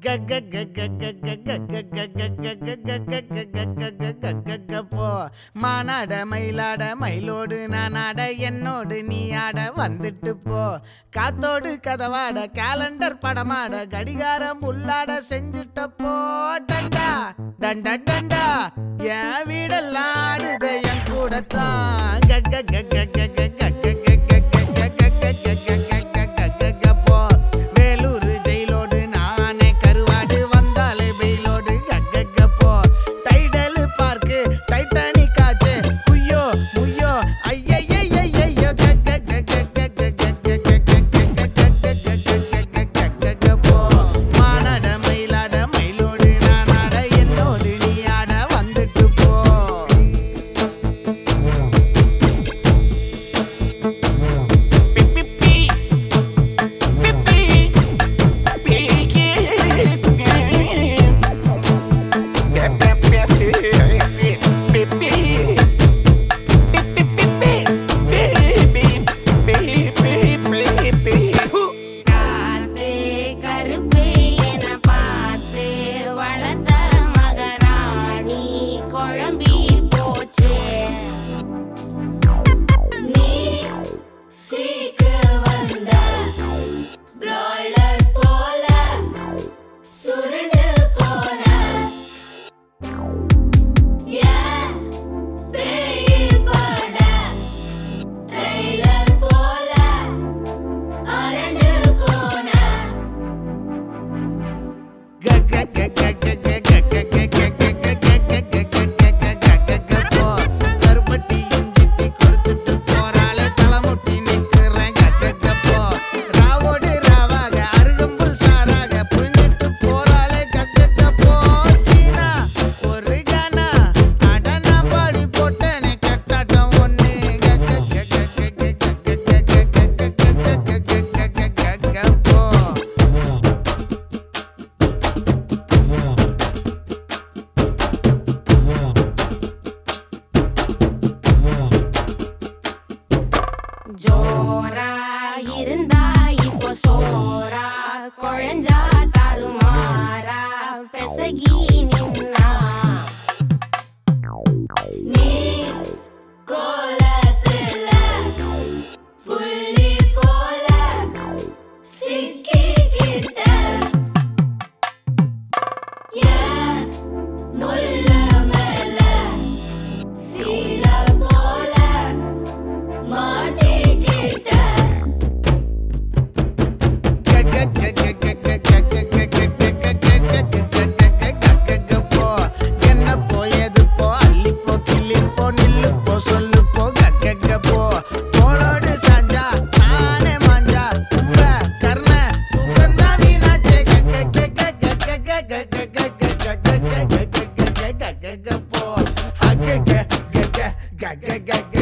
போ மானாட மயிலாட மயிலோடு நான் ஆட என்னோடு நீ ஆட வந்துட்டு போ காத்தோடு கதவாட கேலண்டர் படமாட கடிகாரம் உள்ளாட செஞ்சுட்ட போ டண்டா டண்டா டண்டா என் வீடெல்லாம் ஆடுதே என் கூடத்தான் கக்க கக்க கக்க கக்க போ வேலூர் ஜெயிலோடு நானே கருவாடு வந்தாலே வெயிலோடு கக்க போ டைடல் பார்க்கு டைட்டானிக் ஆச்சு குய்யோ முய்யோ ஐயையையையோ போ மானாட மயிலாட மயிலோடு நான் ஆட என்னோடு நீ ஆட வந்துட்டு போ காத்து கருப்பு என பார்த்து வளர்த்த மகராணி குழம்பி போச்சு நீ சீக்கு வந்த பிராய்லர் போல சுருண்டு போன ஏன் பேய் பட ட்ரெய்லர் போல அரண்டு போன கருப்பட்டி இஞ்சிட்டி கொடுத்துட்டு போறாளே தலைமுட்டி நிக்கிறேன் கக்கப்போ ராவோடு ராவாக அருகம்புல் சாராக புரிஞ்சிட்டு போறாளே கக்கப்போ சீனா ஒரு கானா அடனா பாடி போட்டனே கட்டாட்டம் ஒண்ணு கக்கப்போ ஜோரா இருந்தா இப்போ சோரா குழஞ்சா தருமாறா பெசகி நின்னா நீ கோலத்துல புள்ளி போல சிக்கிக்கிட்ட ஏன் முள்ள மேல சீல போல மாட்டிக்கிட்ட என்ன போயது போ அள்ளி போ கிள்ளி போ நில்லு போ சொல்லு போ கக்க போ தோளோடு சாஞ்சா நானே மாஞ்சா கும்ப கர்ண முகந்தா வீணாச்சே போ